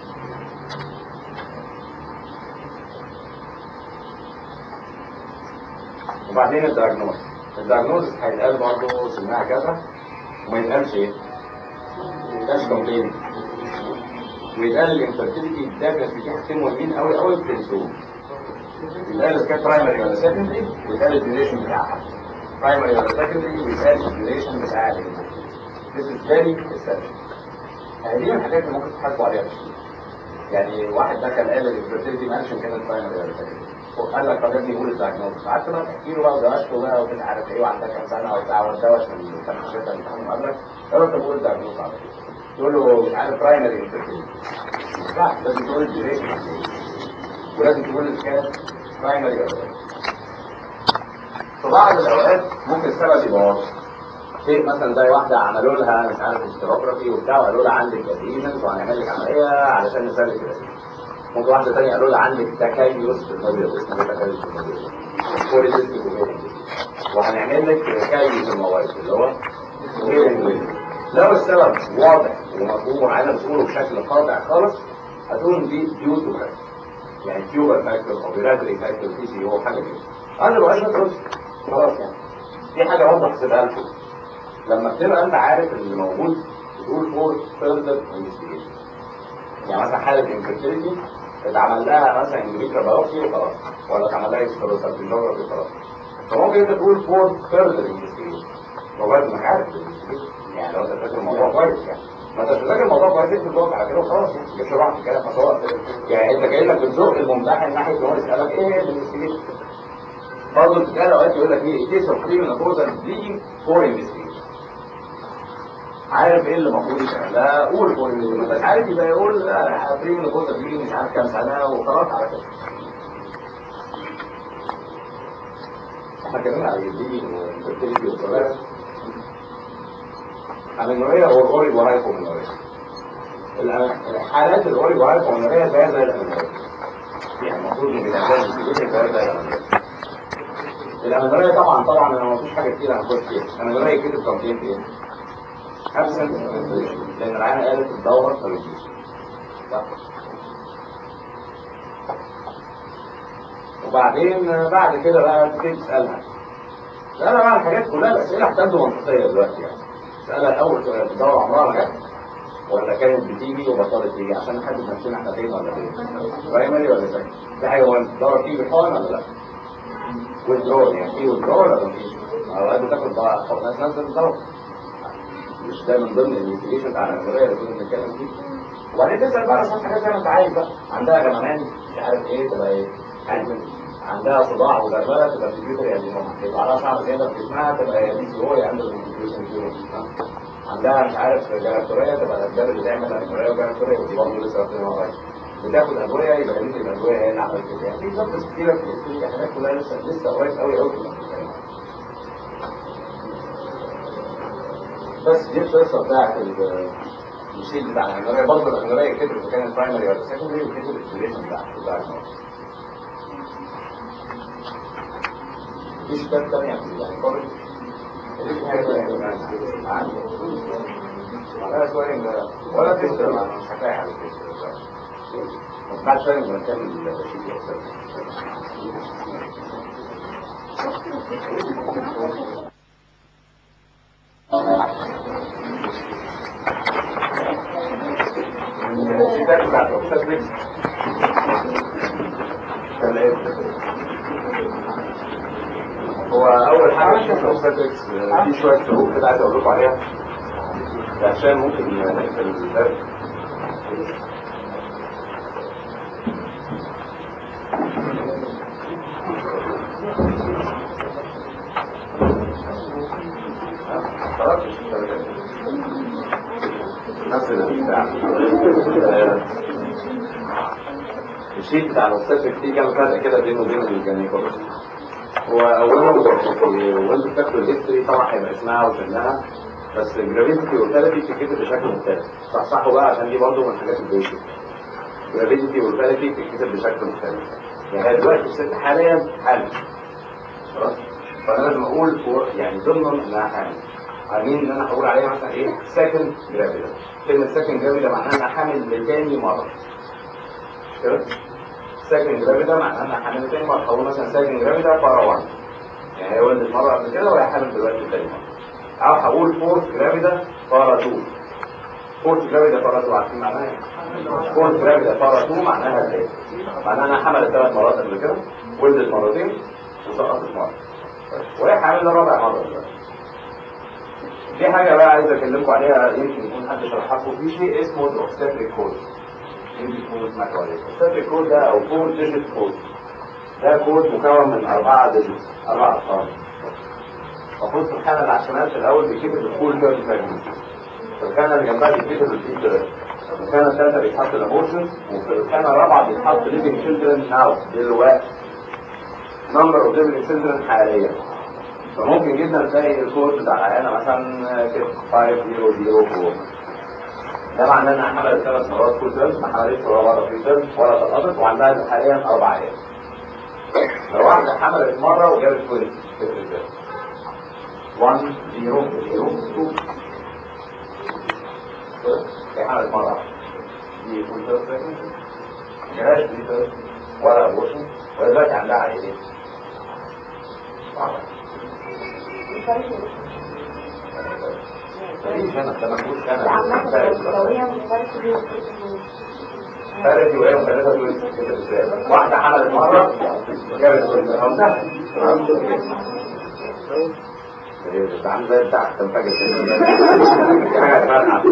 وبعدين الدياجنوز الدياجنوز هيتقال برضه سنها كذا وما يتقالش ايه؟ ما يتقالش كومبلين ويتقال الانفرتيليتي ديفنتلي في حاجتين مهمين قوي قوي بتنسوهم يتقال اذا كان برايمري ولا سكندري ويتقال الديوريشن بتاعها برايمري ولا سكندري ويتقال الديوريشن بتاع الانفرتيليتي This is very essential هذه من الحاجات اللي ممكن تحاسبوا عليها في الشغل. يعني واحد دخل قال الانفرتيليتي ما قالش ان كانت برايمري ولا سكندري قال لك طب يا ابني قول الدايجنوز قعدت بقى تحكي له بقى ودرسته بقى ومش عارف ايه وعندها كام سنه وبتاع والدواء عشان كان حاجتها اللي تاخد قبلك قال له طب قول الدايجنوز على طول تقول له مش عارف برايمري انفرتيليتي صح لازم تقول الديوريشن ولازم تقول اذا كانت برايمري ولا سكندري في بعض الاوقات ممكن السبب يبقى واضح شيء مثلا زي واحده عملوا لها مش عارف استراتيجي وبتاع وقالوا لها عندك اديشنز وهنعمل لك عمليه علشان نسلك الاديشن ممكن واحده ثانيه قالوا لها عندك تكيس في المبيض اسمه تكيس في المبيض بوليسيستيك اوفيريان وهنعمل لك تكيس في المواد اللي هو اوفيريان جلاند لو السبب واضح ومفهوم وعينه بتقوله بشكل قاطع خالص هتقول دي ديو تو يعني تيوبر فاكتور او بيراتري فاكتور بي سي او حاجه كده انا ما بقاش بترد خلاص يعني دي حاجه واضحه تسيبها لكم لما بتبقى انت عارف اللي موجود تقول فور فيرذر انفستيجيشن يعني مثلا حاله انفيرتيليتي اتعمل لها مثلا اندوميتريال بايوبسي وخلاص ولا اتعمل لها اكستراسالفينوجرافي وخلاص فممكن انت تقول فور فيرذر انفستيجيشن وبرضه انك عارف الانفستيجيشن يعني لو انت فاكر الموضوع كويس يعني ما انت مش فاكر الموضوع كويس انت بتقعد على كده وخلاص يعني مش روح تتكلم خطوات يعني انت جاي لك بتزق الممتحن ناحيه ان هو يسالك ايه الانفستيجيشن برضه بتتكلم اوقات يقول لك ايه it is of criminal cause and bleeding for investigation عارف ايه اللي المفروض يشتغل قول كل ما مش عارف يبقى يقول بريم الجوزه دي مش عارف كام سنه وخلاص على كده احنا اتكلمنا على الدين والفيرتيليتي والصلاه الامنوريه هو الاوري وهايبومنوريه الحالات الاوري وهايبومنوريه زي زي الامنوريه يعني المفروض ان الانسان يستجيب زي زي الامنوريه الامنوريه طبعا طبعا انا ما فيش حاجه كتير هنخش فيها الامنوريه كده تنظيم ايه؟ ابسنت لان العينه قالت الدوره ما بتجيش صح وبعدين بعد كده بقى تبتدي تسالها لا انا بعمل حاجات كلها الاسئله هتبدو منطقيه دلوقتي يعني اسالها الاول سؤال الدوره عمرها ما جت ولا كانت بتيجي وبطلت تيجي عشان نحدد نفسنا احنا فين ولا فين برايمري ولا سكندري دي حاجه مهمه الدوره بتيجي بحقن ولا لا ويدرول يعني في ويدرول ولا مفيش اوقات بتاخد بقى حقنات نازله الدوره مش ده من ضمن الانفستيجيشن بتاع الامبرايه اللي كنا بنتكلم فيه وبعدين تسال بقى عشان حاجات زي ما انت عايز بقى عندها جمعان مش عارف ايه تبقى ايه عندها صداع وزربله تبقى في يعني يبقى عليها شعر كده في جسمها تبقى يا دي سيوري عند الانفستيجيشن عندها مش عارف جلاكتوريه تبقى الاسباب اللي تعمل جلاكتوريه وجلاكتوريه ودي برضه لسه واخدينها قريب بتاخد ادويه يبقى دي الادويه هي اللي عملت كده يعني في ضغط كتيره في الحاجات كلها لسه لسه قريب قوي قوي بس دي القصه بتاعت الشيل بتاع الهنريه برضه الهنريه كتب اذا كانت برايمري ولا سكندري وكتب الديوريشن بتاع بتاع المرض. في شتات تانية يعني قرر دي حاجة تانية ولا سوين ولا تستر مش حكاية على تستر بعد شوية لما نكمل الشيء الشتات بتاعت الأوبستاتريكس هو أول حاجة في الأوبستاتريكس في شوية شروط كده عايز أقول لكم عليها عشان ممكن نقفل الباب خلاص نفس البتاع الشيت بتاع الاوبستاتريك فيه كام فرق كده بينه وبين الجينيكولوجي هو اولا وانت بتاخد الهيستوري طبعا هيبقى اسمها وسنها بس الجرافيتي والثيرابي بتتكتب بشكل مختلف صحصحوا بقى عشان دي برضه من الحاجات البيزك الجرافيتي والثيرابي بتتكتب بشكل مختلف يعني هي دلوقتي الست حاليا حامل خلاص فانا لازم اقول فور يعني ضمن انها حامل عايزين ان انا هقول عليها مثلا ايه سكند جرافيدا كلمه سكند جرافيدا معناها انها حامل لتاني مره مش كده سكند جرافيدا معناها انها حامل لتاني مره هقول مثلا سكند جرافيدا بارا 1 يعني هي ولدت مره قبل كده وهي حامل دلوقتي تاني مره او هقول فورث جرافيدا بارا 2 فورث جرافيدا بارا 2 عارفين معناها ايه؟ فورث جرافيدا بارا 2 معناها ايه؟ معناها انها حملت ثلاث مرات قبل كده ولدت مرتين وسقطت مره وهي حامل رابع مره دلوقتي دي حاجة بقى عايز اكلمكم عليها يمكن يكون حد شرحها لكم في شيء اسمه الاوبستاتريك كود يمكن تكونوا سمعتوا عليه الاوبستاتريك كود ده او فور ديجيت كود ده كود مكون من أربعة ديجيت أربعة أرقام المفروض في الخانة اللي على الشمال في الأول بيكتب الفول تيرتي فراجمنت في الخانة اللي جنبها بيكتب الفيتشر في الخانة الثالثة بيتحط الأبورشن وفي الخانة الرابعة بيتحط ليفنج children ناو دلوقتي نمبر اوف ليفنج children حاليا فممكن جدا تلاقي الكود بتاع العيانة مثلا كده 5004 ده معناه انها حملت ثلاث مرات فول تيرم ما حملتش ولا مره في تيرم ولا سقطت وعندها حاليا اربع عيال لو واحده حملت مره وجابت كويس تفرق ازاي 1 0 0 2 هي حملت مره واحدة. دي فول تيرم pregnancy. ما جالهاش دي تيرم ولا ابورشن وهي دلوقتي عندها عيالين مفيش انا ده مفهوش انا ثالث وهي وثلاثة تويست كده ازاي واحدة حملت مرة جابت تويست خمسة ايه ده عامل زي بتاع تنفجر كده دي حاجة فرقع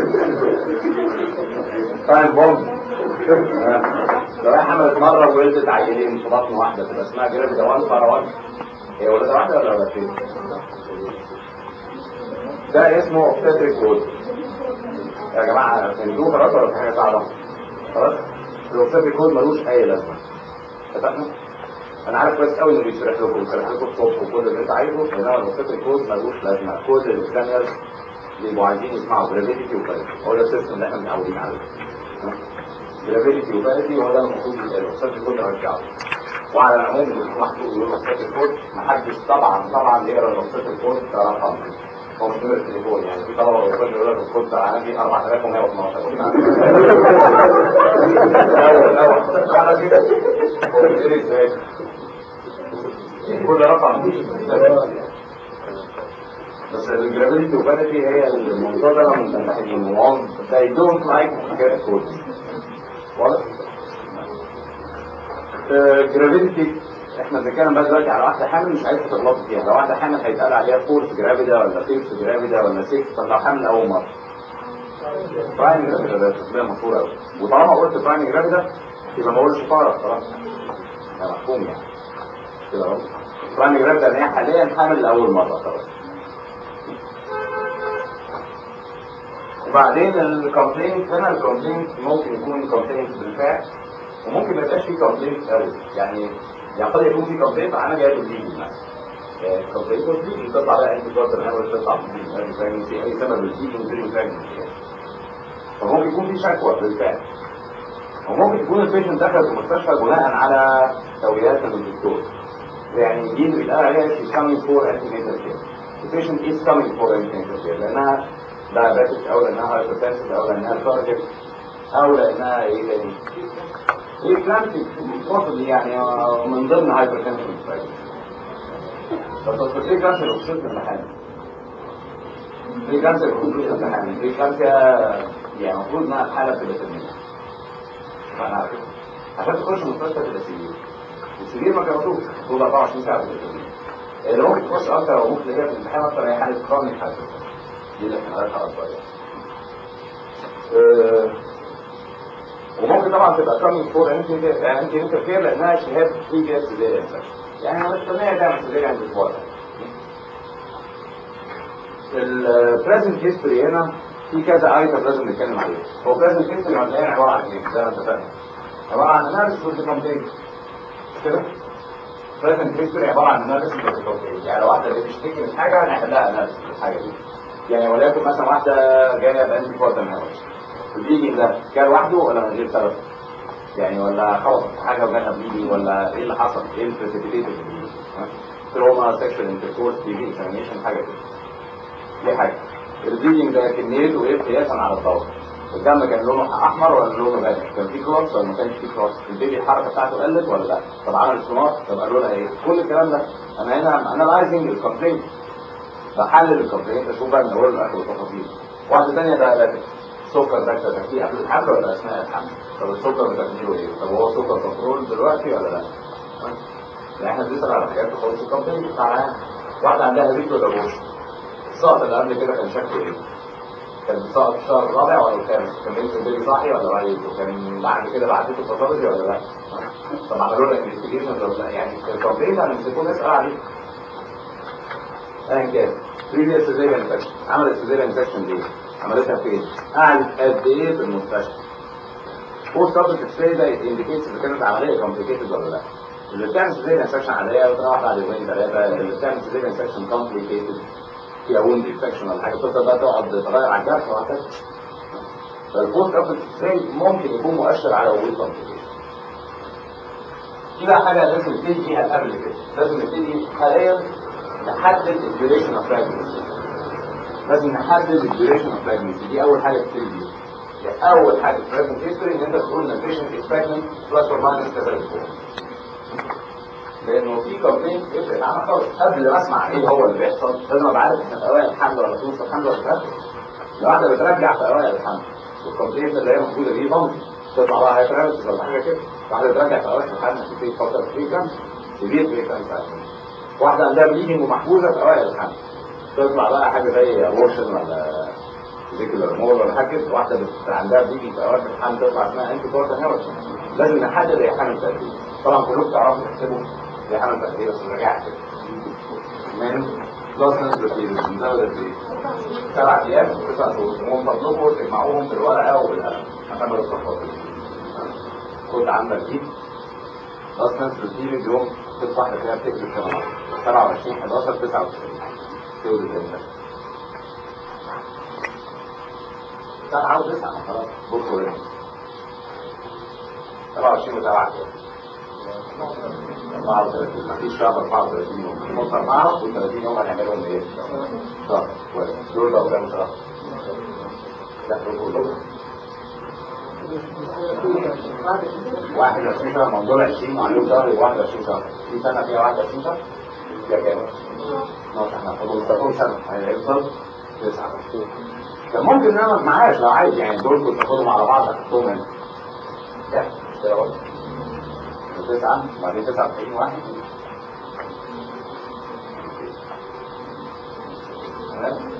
تايم بومب لو هي حملت مرة وولدت عيلين في بطن واحدة تبقى اسمها جرافيدا 1 فارا 1 هي ولدت واحدة ولا ولدتين؟ ده اسمه اوبستريك كود يا جماعه فهمتوه خلاص ولا في حاجه صعبه؟ خلاص؟ الاوبستريك كود ملوش اي لازمه اتفقنا؟ انا عارف كويس قوي انه بيشرح لكم بيشرح لكم الصبح وكل اللي انت عايزه انما الاوبستريك كود ملوش لازمه كل الاكزامينرز بيبقوا عايزين يسمعوا جرافيتي وباريتي هو ده السيستم اللي احنا متعودين عليه جرافيتي وباريتي هو ده المفروض يبقى الاوبستريك كود رجعه وعلى العموم اللي بيكون محطوط يقول اوبستريك كود محدش طبعا طبعا يقرا الاوبستريك كود كرقم هو مش نمرة التليفون يعني في طلبة بيخش يقول لك الكود بتاع عندي 4112 الاول الاول على كده هو بيدري ازاي كل رقم بس الجرافيتي وفانيتي هي الموضوع ده لما متحدين وهم they don't like to get code واضح؟ جرافيتي احنا بنتكلم بقى دلوقتي على واحده حامل مش عايز تغلطوا فيها لو واحده حامل هيتقال عليها فورس جرافيدا ولا فيكس جرافيدا ولا سيكس طب لو حامل اول مره براين جرافيدا ده تسميه مشهور قوي وطالما قلت براين جرافيدا يبقى ما اقولش فارق خلاص ده مفهوم يعني كده اهو براين جرافيدا ان هي حاليا حامل لاول مره خلاص وبعدين الكومبلينت هنا الكومبلينت ممكن يكون كومبلينت بالفعل وممكن ما يبقاش فيه كومبلينت قوي يعني يعني قد يكون في كومبلينت انا جايب الليجي مثلا كومبلينت والليجي تطلع بقى انت كوارتر اول تطلع في اي سبب الليجي ودريم براجنسي فممكن يكون في شكوى بالفعل وممكن يكون البيشنت دخل في المستشفى بناء على توجيهات من الدكتور يعني دي اللي بيتقال عليها she's coming for antenatal care the patient is coming for antenatal care لانها diabetic او لانها hypertensive او لانها cardiac او لانها ايه تاني ايه كلامسي possibly يعني من ضمن hypertensive بس اصل ايه كلامسي الاكسجين المحامي ايه كلامسي الاكسجين المحامي ايه كلامسي يعني المفروض انها حاله بتبقى فانا عارف عشان تخش المستشفى تبقى سرير السرير ما كرهتوش طول 24 ساعه تبقى سرير اللي ممكن تخش اكتر او ممكن تلاقيها في الامتحان اكتر هي حاله كرونيك حاجه دي اللي احنا عارفها اكتر يعني أه وممكن طبعا تبقى كامينج فور انتي انتي انترفير لانها شهاده بريفيس سيزيريان يعني انا مستنيه تعمل سيزيريان اسبوع البريزنت هيستوري هنا في كذا ايتم لازم نتكلم عليه هو بريزنت هيستوري مبدئيا عباره عن ايه زي ما اتفقنا عباره عن اناليسيس اوف كومبلين كده بريزنت هيستوري عباره عن اناليسيس اوف كومبلين يعني لو واحده بتشتكي من حاجه هنحلها اناليسيس الحاجه دي يعني وليكن مثلا واحده جايه بانتي كوارتر هاوس البليدنج ده جه لوحده ولا من غير سبب؟ يعني ولا خبط في حاجه وجالها بليدنج ولا ايه اللي حصل؟ ايه البريسيبيتيتد تروما سيكشوال انتركورس تي في اكزامينشن حاجه كده دي حاجه البليدنج ده كميته ايه قياسا على الضغط الدم كان لونه احمر ولا لونه غامق كان في كروس ولا ما كانش في كروس البيبي الحركه بتاعته قلت ولا لا طب عمل سونار طب قالوا لها ايه كل الكلام ده انا هنا انالايزنج الكومبلينت بحلل الكومبلينت اشوف بقى من اوله لاخره التفاصيل واحده ثانيه ده السكر ده تكفيه قبل الحمل ولا اثناء الحمل طب السكر بتكمله ايه طب هو سكر كنترول دلوقتي ولا لا يعني احنا بنسال على حاجات تخص الكومبلينت بتاعها واحده عندها ريت ولا بوش السقط اللي قبل كده كان شكله ايه كان سقط في الشهر الرابع ولا الخامس كان بنت البيبي صاحي ولا رايد وكان بعد كده بعدته الباثولوجي ولا لا طب عملوا لها انفستيجيشن ولا لا يعني الكومبلينت هنمسكوه نسال عليه ايا كان بريفيس سيزيريان انفكشن عملت سيزيريان انفكشن ليه؟ عملتها فين؟ قعدت قد ايه في المستشفى؟ بوست اوبريت اكس ده انديكيتس اذا كانت العمليه كومبليكيتد ولا لا. اللي بتعمل سيزيريان انفكشن عاديه وتروح بعد يومين ثلاثه اللي بتعمل سيزيريان انفكشن كومبليكيتد فيها ووند انفكشن ولا حاجه تفضل بقى تقعد تغير على الجرح وهكذا. فالبوست اوبريت اكس ممكن يكون مؤشر على وجود كومبليكيشن. في بقى حاجه لازم نبتدي فيها قبل كده، لازم نبتدي حاليا نحدد الديوريشن اوف pregnancy لازم نحدد الديوريشن اوف pregnancy دي اول حاجه تبتدي بيها يعني اول حاجه في pregnant history ان انت تقول ان البيشنت از pregnant plus or minus كذا اسبوع لانه في كومبلين يفرق معانا خالص قبل ما اسمع ايه هو اللي بيحصل لازم ابقى عارف احنا في اوائل الحمل ولا في نص الحمل ولا في اخر لو واحده بترجع في اوائل الحمل والكومبلين اللي هي موجوده دي ضمن تطلع بقى هيترابس ولا حاجه كده واحده بترجع في اوائل الحمل تبتدي تفكر في كام كبير في كام ساعه واحده عندها بليدنج ومحجوزه في اوائل الحمل تطلع بقى حاجه زي ابورشن ولا فيزيكولار مول ولا حاجه كده واحده بت- عندها بليدنج في اوائل الحمل تطلع اسمها انتي كورتن هيرش لازم نحدد هي حامل قد ايه طبعا كلكم تعرفوا تحسبوا دي حمل في قد ايه بس نراجعها كده من بلس نسبة بيريود نزود قد ايه؟ سبع ايام وتسع شهور ومن فضلكم تجمعوهم بالورقة وبالقلم عشان ما تتلخبطوش خد عندك دي بلس نسبة بيريود يوم تصبح فيها بتكتب كده مرة 27 11 99 تولد امتى؟ سبعة وتسعة خلاص بصوا هنا 27 وسبعة كده 34 مفيش شهر 34 يوم نص 34 يوم هنعملهم ايه؟ شهر كويس دول بقوا كام شهر؟ لا دول كلهم 21 شهر موضوع 20 وعليهم شهر يبقى 21 شهر في سنة فيها 21 شهر فيها كام؟ 12 احنا هناخدهم سنة هيفضل 9 كان ممكن نعمل معاش لو عايز يعني دول كنت تاخدهم على بعض هتحطهم هنا لا مش كده برضه تسعة وبعدين تسعة وتسعين واحد تمام؟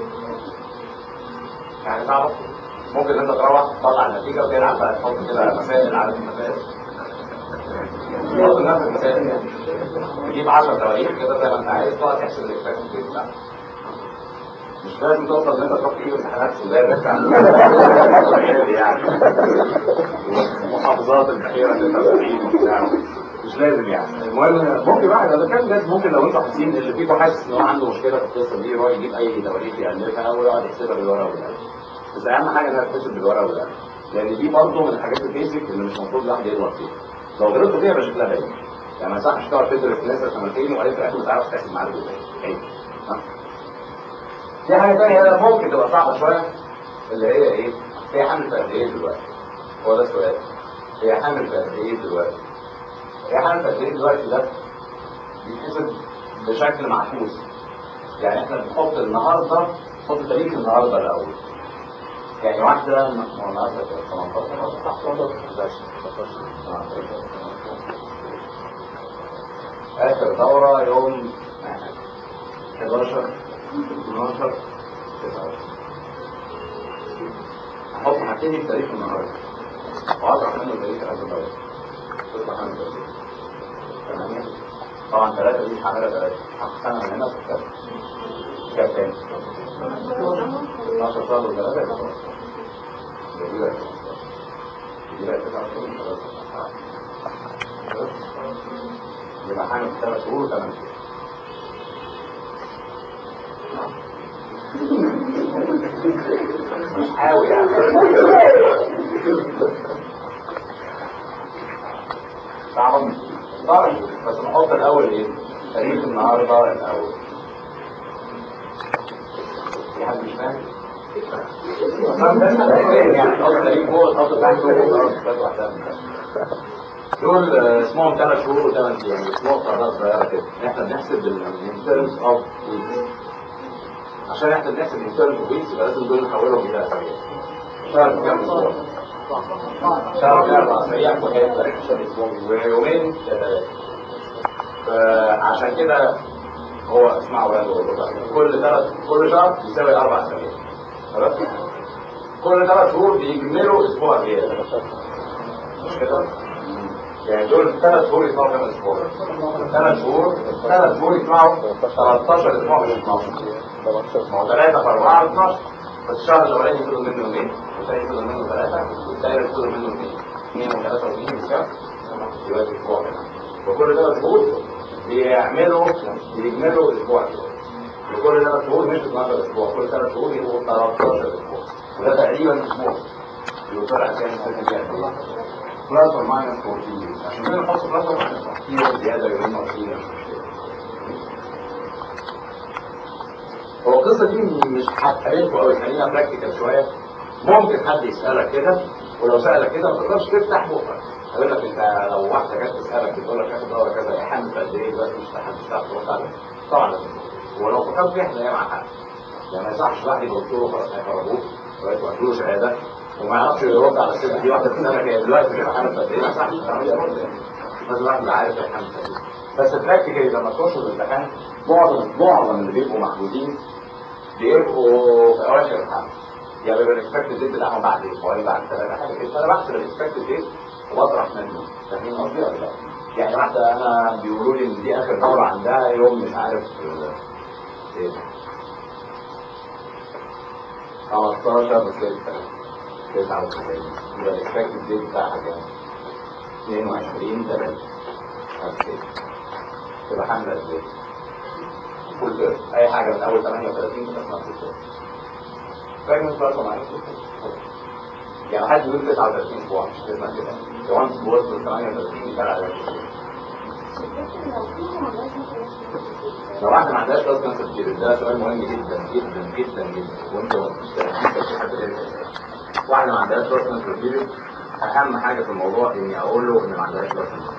يعني صعبة ممكن انت تروح تطلع النتيجة وتلعب بقى تحط كده مسائل على المسائل تحط نفس المسائل يعني تجيب 10 تواريخ كده زي ما انت عايز تقعد تحسب الاكسبكتد بتاعك مش لازم توصل ان انت تروح تجيب امتحانات سوداء بس يعني محافظات البحيره اللي انت بعيد وبتاع مش لازم يعني المهم ممكن واحد اذا كان جد ممكن لو انتوا حاسين اللي فيكم حاسس ان هو عنده مشكله في القصه دي يروح يجيب اي تواريخ يالفها ويقعد يحسبها بالورقه والقلم بس اهم حاجه انها تتحسب بالورقه والقلم لان دي برضه من الحاجات البيزك اللي مش المفروض الواحد يغلط فيها لو غلطت فيها يبقى شكلها باين يعني ما يصحش تقعد تدرس نسبه سنتين وبعدين في الاخر ما تعرفش تحسب معاك ازاي عيب في حاجة تانية ممكن تبقى صعبة شوية اللي هي ايه؟ هي حامل في قد ايه دلوقتي؟ هو ده السؤال. هي حامل في قد ايه دلوقتي؟ هي حامل في قد ايه دلوقتي ده بيتحسب بشكل معكوس. يعني احنا بنحط النهارده نحط تاريخ النهارده الأول. يعني واحدة هو النهارده 18 آخر دورة يوم 11 12 احط حاجتين التاريخ النهارده واضح منه تاريخ اخر دوله تطلع حاجه تاريخ ثمانية طبعا ثلاثة دي مش هعملها ثلاثة هاخد سنة من هنا وكام كام تاني 12 شهر وثلاثة يبقى 15 دي بقى دي بقى 29 خلاص يبقى حامل في ثلاث شهور وثمان شهور مش حاوي يعني صعب صعب بس نحط الاول ايه تاريخ النهارده الاول في حد مش فاهم يعني نحط تاريخ فوق نحط تحت فوق دول اسمهم ثلاث شهور وثمان ايام اسمهم قرارات صغيره كده احنا بنحسب in terms of weeks عشان احنا بنحسب in terms of weeks يبقى لازم دول نحولهم الى اسابيع شهر كام اسبوع؟ شهر فيه اربع اسابيع ويومين ثلاثه فعشان كده هو اسمعوا يا كل ثلاث كل شهر يساوي اربع اسابيع خلاص؟ كل ثلاث شهور بيكملوا اسبوع زياده مش كده؟ يعني دول ثلاث شهور يطلعوا كام اسبوع؟ ثلاث شهور ثلاث شهور يطلعوا 13 اسبوع مش 12 ما هو 3 في 4 12 بس الشهر الاولاني يفضل منه يومين والثاني يفضل منه ثلاثه والثالث يفضل منه اثنين اثنين وثلاثه واثنين بالشهر يبقى اسبوع كده وكل ثلاث شهور بيعملوا بيجملوا اسبوع كده وكل ثلاث شهور مش 12 اسبوع كل ثلاث شهور يبقوا 13 اسبوع وده تقريبا اسبوع يوصل عشان السنه دي بلس اور ماينس 14 عشان كده نحط بلس اور ماينس 14 زياده يومين ناقصين هو القصه دي مش هتقابلكم قوي خلينا براكتيكال شويه ممكن حد يسالك كده ولو سالك كده ما تقدرش تفتح بقك يقول لك انت لو واحده جت تسالك تقول لك هاخد دوره كذا يا حامل قد ايه دلوقتي مش محدش تعرف ترد عليه طبعا لازم ولو فكرت فيها هتلاقيها مع حد يعني ما يصحش واحد يبقى دكتور خلاص هيخرجوه دلوقتي وقت له شهاده وما يعرفش يرد على الست دي واحده تسالك هي دلوقتي كده حامل قد ايه ما يصحش يرد يعني لازم واحد يبقى عارف هي حامل قد ايه بس براكتيكالي لما تخش الامتحان معظم معظم اللي بيبقوا محجوزين بيبقوا في اواخر الحمل يعني بيبقى الاكسبكتد ديت بتاعهم بعد اسبوعين بعد ثلاثه حاجه كده فانا بحسب الاكسبكتد ديت وبطرح منه فاهمين قصدي ولا لا؟ يعني واحدة أنا بيقولوا لي إن دي آخر دورة عندها يوم مش عارف آه، إيه 15 6 99 يبقى الإكسبكتد ديت بتاعها كام؟ 22 3 تبقى حاملة قد إيه؟ كل ده أي حاجة من أول 38 تبقى اسمها كل ده فاهم بقى معايا يعني حد يقول 39 اسبوع مش اسمها كده لو انت وصلت 38 يبقى على لو واحدة ما عندهاش راس كانسر كتير ده سؤال مهم جدا جدا جدا جدا وانت مش حد غير كده. واحدة ما عندهاش راس كانسر كتير اهم حاجة في الموضوع اني اقول له ان ما عندهاش راس كانسر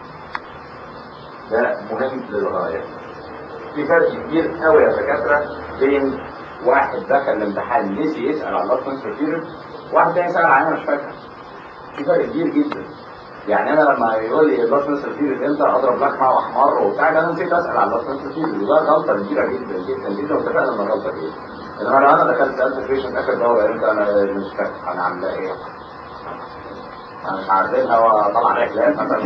ده مهم للغاية في فرق كبير قوي يا دكاترة بين واحد دخل الامتحان نسي يسأل على الراس كانسر كتير واحد تاني سأل عنها مش فاكر في فرق كبير جدا يعني انا لما يقول لي اللاس نسر فيرز امتى اضرب لحمه واحمر وبتاع ده انا نسيت اسال على اللاس نسر فيرز وده غلطه كبيره جدا جدا جدا واتفقنا انها غلطه كبيره انما لو انا دخلت سالت بيشنت اخر دوره امتى انا مش فاكر انا عامله ايه انا مش عارفينها وطلع عليها كلام مثلا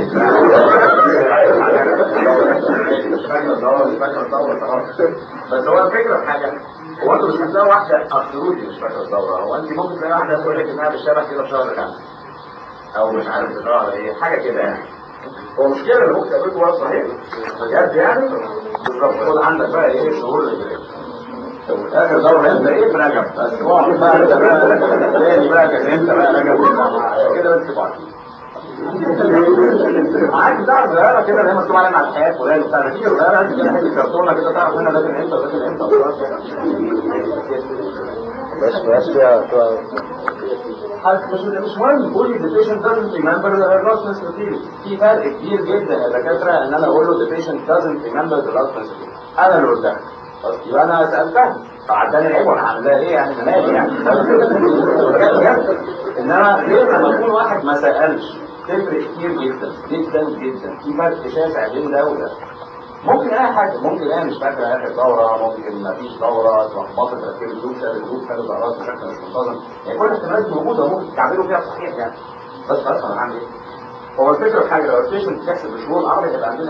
مش فاكر الدوره مش فاكر الدوره خلاص بس هو الفكره في حاجه هو انتوا مش هتلاقوا واحده ابسولوتلي مش فاكره الدوره هو انت ممكن تلاقي واحده تقول لك انها بالشبه كده في شهر خمسه او مش عارف بتقرا على ايه حاجه كده يعني هو مشكله اللي ممكن تقابلكم ورا صحيح بجد يعني بالظبط خد عندك بقى ايه الشهور اللي جايه اخر دوره انت ايه في رجب بس اقعد بقى انت بقى تاني بقى كان انت بقى رجب عشان كده بس تبقى عارف بتاع صغيره كده اللي هي مكتوب عليها على الحياه فلان وبتاع ده في صغيره انت كده حته كرتونه كده تعرف هنا ده كان امتى وده كان امتى وخلاص بس بس فيها حد مش مش مهم قول لي the patient doesn't remember the last menstrual period في فرق كبير جدا يا دكاتره ان انا اقول له the patient doesn't remember the last menstrual period انا اللي قلتها خلاص، يبقى انا سالتها فعداني العيب وانا هعمل لها ايه يعني انا مالي يعني بجد بجد انما غير لما يكون واحد ما سالش تفرق كتير جدا جدا جدا في فرق شاسع بين ده وده ممكن اي حاجه ممكن انا مش فاكر اخر دوره ممكن ما فيش دوره اتلخبطت تركيب الدوب شال الدوب خد الدورات بشكل مش منتظم يعني كل الاحتمالات موجوده ممكن تعملوا فيها صحيح يعني بس خلاص انا هعمل ايه؟ هو الفكره في حاجه لو البيشنت بتحسب بشهور العربي هيبقى عندنا